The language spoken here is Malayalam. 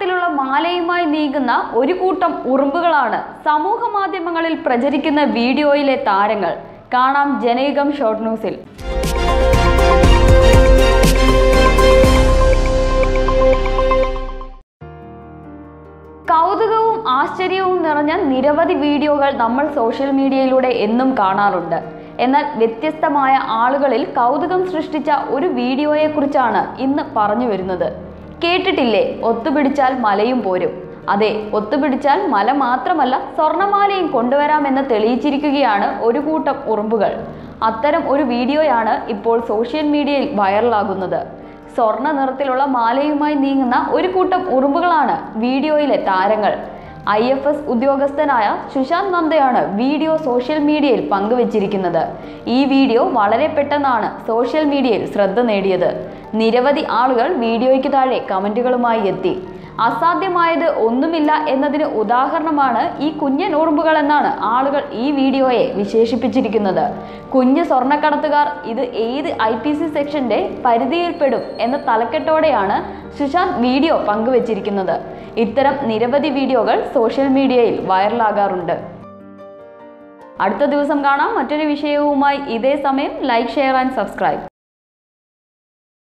നിറത്തിലുള്ള മാലയുമായി നീങ്ങുന്ന ഒരു കൂട്ടം ഉറുമ്പുകളാണ് സമൂഹ മാധ്യമങ്ങളിൽ പ്രചരിക്കുന്ന വീഡിയോയിലെ താരങ്ങൾ കാണാം ജനയുഗം ഷോർട്ട് ന്യൂസിൽ കൗതുകവും ആശ്ചര്യവും നിറഞ്ഞ നിരവധി വീഡിയോകൾ നമ്മൾ സോഷ്യൽ മീഡിയയിലൂടെ എന്നും കാണാറുണ്ട് എന്നാൽ വ്യത്യസ്തമായ ആളുകളിൽ കൗതുകം സൃഷ്ടിച്ച ഒരു വീഡിയോയെക്കുറിച്ചാണ് ഇന്ന് പറഞ്ഞു വരുന്നത് കേട്ടിട്ടില്ലേ ഒത്തുപിടിച്ചാൽ മലയും പോരും അതെ ഒത്തുപിടിച്ചാൽ മല മാത്രമല്ല സ്വർണമാലയും കൊണ്ടുവരാമെന്ന് തെളിയിച്ചിരിക്കുകയാണ് ഒരു കൂട്ടം ഉറുമ്പുകൾ അത്തരം ഒരു വീഡിയോയാണ് ഇപ്പോൾ സോഷ്യൽ മീഡിയയിൽ വൈറലാകുന്നത് സ്വർണ്ണ നിറത്തിലുള്ള മാലയുമായി നീങ്ങുന്ന ഒരു കൂട്ടം ഉറുമ്പുകളാണ് വീഡിയോയിലെ താരങ്ങൾ ഐ എഫ് എസ് ഉദ്യോഗസ്ഥനായ സുശാന്ത് നന്ദയാണ് വീഡിയോ സോഷ്യൽ മീഡിയയിൽ പങ്കുവച്ചിരിക്കുന്നത് ഈ വീഡിയോ വളരെ പെട്ടെന്നാണ് സോഷ്യൽ മീഡിയയിൽ ശ്രദ്ധ നേടിയത് നിരവധി ആളുകൾ വീഡിയോയ്ക്ക് താഴെ കമന്റുകളുമായി എത്തി അസാധ്യമായത് ഒന്നുമില്ല എന്നതിന് ഉദാഹരണമാണ് ഈ കുഞ്ഞൻ ഉറുമ്പുകൾ എന്നാണ് ആളുകൾ ഈ വീഡിയോയെ വിശേഷിപ്പിച്ചിരിക്കുന്നത് കുഞ്ഞ് സ്വർണ്ണക്കടത്തുകാർ ഇത് ഏത് ഐ പി സി സെക്ഷന്റെ പരിധിയിൽപ്പെടും എന്ന തലക്കെട്ടോടെയാണ് സുശാന്ത് വീഡിയോ പങ്കുവച്ചിരിക്കുന്നത് ഇത്തരം നിരവധി വീഡിയോകൾ സോഷ്യൽ മീഡിയയിൽ വൈറലാകാറുണ്ട് അടുത്ത ദിവസം കാണാം മറ്റൊരു വിഷയവുമായി ഇതേ സമയം ലൈക്ക് ഷെയർ ആൻഡ് സബ്സ്ക്രൈബ്